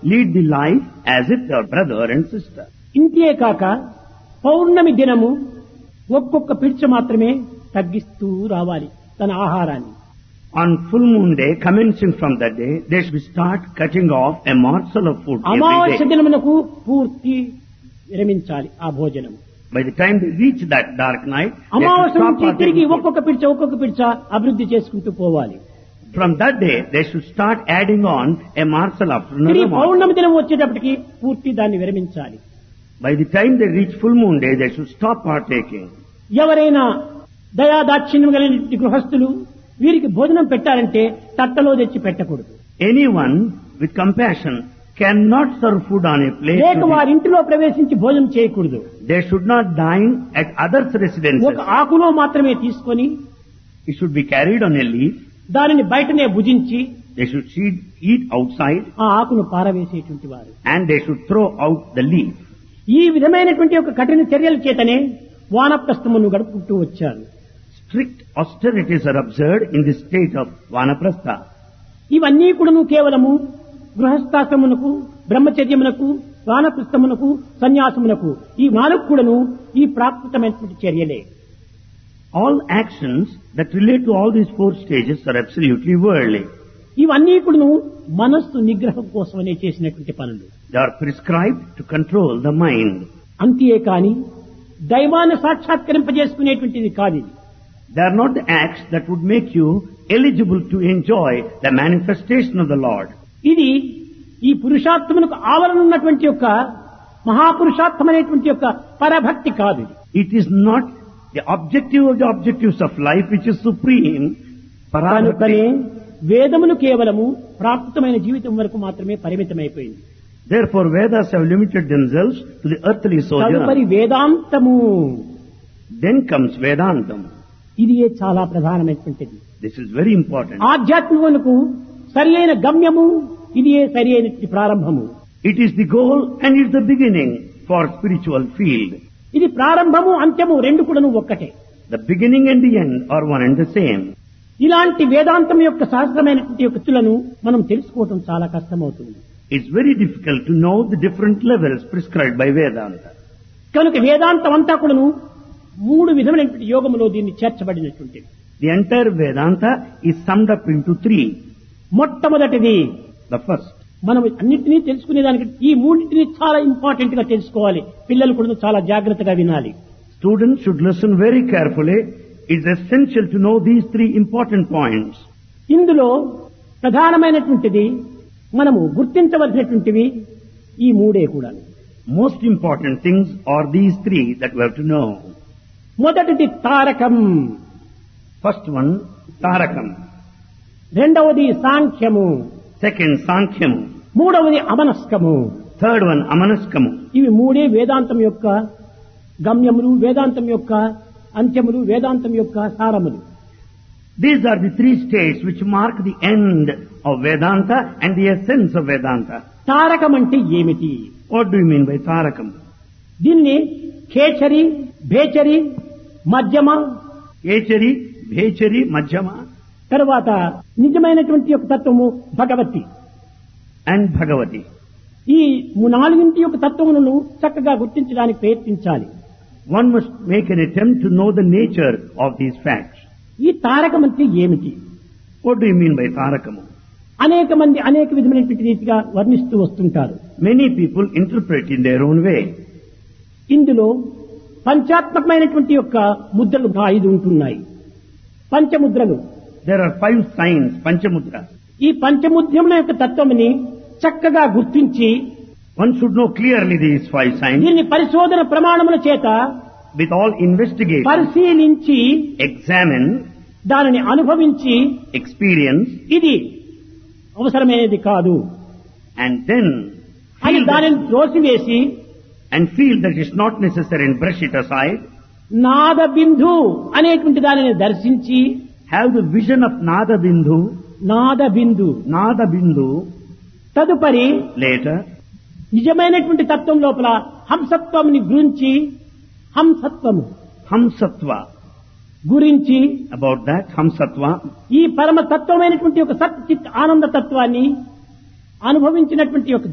lead the life as if they are brother and sister. ఇంతే కాక పౌర్ణమి దినము ఒక్కొక్క పిడిచ మాత్రమే తగ్గిస్తూ రావాలి తన ఆహారాన్ని On full moon day, commencing from that day, they should start cutting off a morsel of food every అమావాస్య day. దినమునకు పూర్తి విరమించాలి ఆ భోజనం By the time they reach that dark night, they should అమావాస్య stop నుంచి తిరిగి partaking food. ఒక్కొక్క పిడిచ ఒక్కొక్క పిడిచ అభివృద్ధి చేసుకుంటూ పోవాలి From that day, they should start adding on a morsel after తిరిగి another morsel. పౌర్ణమి దినం వచ్చేటప్పటికి పూర్తి దాన్ని విరమించాలి By the time they reach full moon day, they should stop partaking. ఎవరైనా దయాదాక్షిణ్యం కలిగిన గృహస్థులు వీరికి భోజనం పెట్టాలంటే తట్టలో తెచ్చి పెట్టకూడదు Anyone with compassion cannot serve food on a plate. లేక to వారి ఇంటిలో ప్రవేశించి భోజనం చేయకూడదు the- They should not dine at others' residences. ఒక ఆకులో మాత్రమే తీసుకొని It should be carried on a leaf. దానిని బయటనే భుజించి They should eat, eat outside ఆ ఆకును పారవేసేటువంటి వారు and they should throw out the leaf. ఈ విధమైనటువంటి ఒక కఠిన చర్యల చేతనే వానప్రస్థమును గడుపుకుంటూ వచ్చారు Strict austerities are observed in the state of Vanaprastha. ఇవన్నీ కూడాను కేవలము గృహస్థాశ్రమునకు బ్రహ్మచర్యమునకు వానప్రస్థమునకు సన్యాసమునకు ఈ నాలుగు కూడాను ఈ ప్రాకృతమైనటువంటి చర్యలే All actions that relate to all these four stages are absolutely worldly. ఇవన్నీ కూడాను మనస్సు నిగ్రహం కోసమనే చేసినటువంటి పనులు They are prescribed to control the mind. అంతే కాని దైవాన్ని సాక్షాత్కరింపజేసుకునేటువంటిది కాదు ఇది They are not the acts that would make you eligible to enjoy the manifestation of the Lord. ఇది ఈ పురుషార్థమునకు ఆవరణ ఉన్నటువంటి యొక్క మహాపురుషార్థమైనటువంటి యొక్క పరభక్తి కాదు ఇది It is not the objective of the objectives of life which is supreme. కనుకనే Parabhakti. వేదములు కేవలము ప్రాకృతమైన జీవితం వరకు మాత్రమే పరిమితమైపోయింది Therefore Vedas have limited themselves to the earthly తదుపరి sojourn. వేదాంతము Then comes Vedantam. ఇది చాలా ప్రధానమైనటువంటిది This is very important. ఆధ్యాత్మికమునకు సరి అయిన గమ్యము ఇది సరి అయినటువంటి ప్రారంభము It is the goal and it's the beginning for spiritual field. ఇది ప్రారంభము అంత్యము రెండు కూడాను ఒక్కటే The beginning and the end are one and the same. ఇలాంటి వేదాంతం యొక్క సహస్రమైనటువంటి యొక్క తులను మనం తెలుసుకోవటం చాలా కష్టమవుతుంది It's very difficult to know the different levels prescribed by Vedanta. కనుక వేదాంతం అంతా కూడాను మూడు విధమైనటువంటి యోగములో దీన్ని చేర్చబడినటువంటిది The entire Vedanta is summed up into three. మొట్టమొదటిది The first, మనం అన్నింటినీ తెలుసుకునే దానికి ఈ మూడింటిని చాలా ఇంపార్టెంట్ గా తెలుసుకోవాలి పిల్లలు కూడా చాలా జాగ్రత్తగా వినాలి students should listen very carefully. It's essential to know these three important points. ఇందులో ప్రధానమైనటువంటిది మనము గుర్తించవలసినటువంటివి ఈ మూడే కూడా Most important things are these three that we have to know. మొదటిది తారకం First one, Tarakam. రెండవది సాంఖ్యము Second, Sankhyamu. మూడవది అమనస్కము Third one, Amanaskamu. ఇవి మూడే వేదాంతం యొక్క గమ్యములు వేదాంతం యొక్క అంత్యములు వేదాంతం యొక్క సారములు These are the three states which mark the end of Vedanta and the essence of Vedanta. Tarakam అంటే ఏమిటి What do you mean by Tarakam? దీన్ని ఖేచరి భేచరి మధ్యమ Echari, Bhechari, Majjama తరువాత నిజమైనటువంటి యొక్క తత్వము భగవతి and Bhagavati. ఈ ము- నాలుగింటి యొక్క తత్వములను చక్కగా గుర్తించడానికి ప్రయత్నించాలి One must make an attempt to know the nature of these facts. ఈ తారకం అంటే ఏమిటి What do you mean by Tarakamu? అనేక మంది అనేక విధమైనటువంటి రీతిగా వర్ణిస్తూ వస్తుంటారు Many people interpret in their own way. ఇందులో పంచాత్మకమైనటువంటి యొక్క ముద్రలు ఐదు ఉంటున్నాయి పంచముద్రలు There are five signs, Panchamudra. ఈ పంచముద్రముల యొక్క తత్వముని చక్కగా గుర్తించి One should know clearly these five signs దీన్ని పరిశోధన ప్రమాణముల చేత with all investigation, పరిశీలించి examine, దానిని అనుభవించి experience, ఇది అవసరమైనది కాదు and then అని feel that, దానిని త్రోసివేసి and feel that it's not necessary and brush it aside. నాద బిందు అనేటువంటి దానిని దర్శించి Have the vision of Nada Bindhu, నాద బిందు Nada Bindhu తదుపరి later, నిజమైనటువంటి తత్వం లోపల హంసత్వంని గురించి హంసత్వము Hamsatva. గురించి About that, Hamsatva, ఈ పరమ తత్వమైనటువంటి ఒక సత్ చిత్ ఆనంద తత్వాన్ని అనుభవించినటువంటి ఒక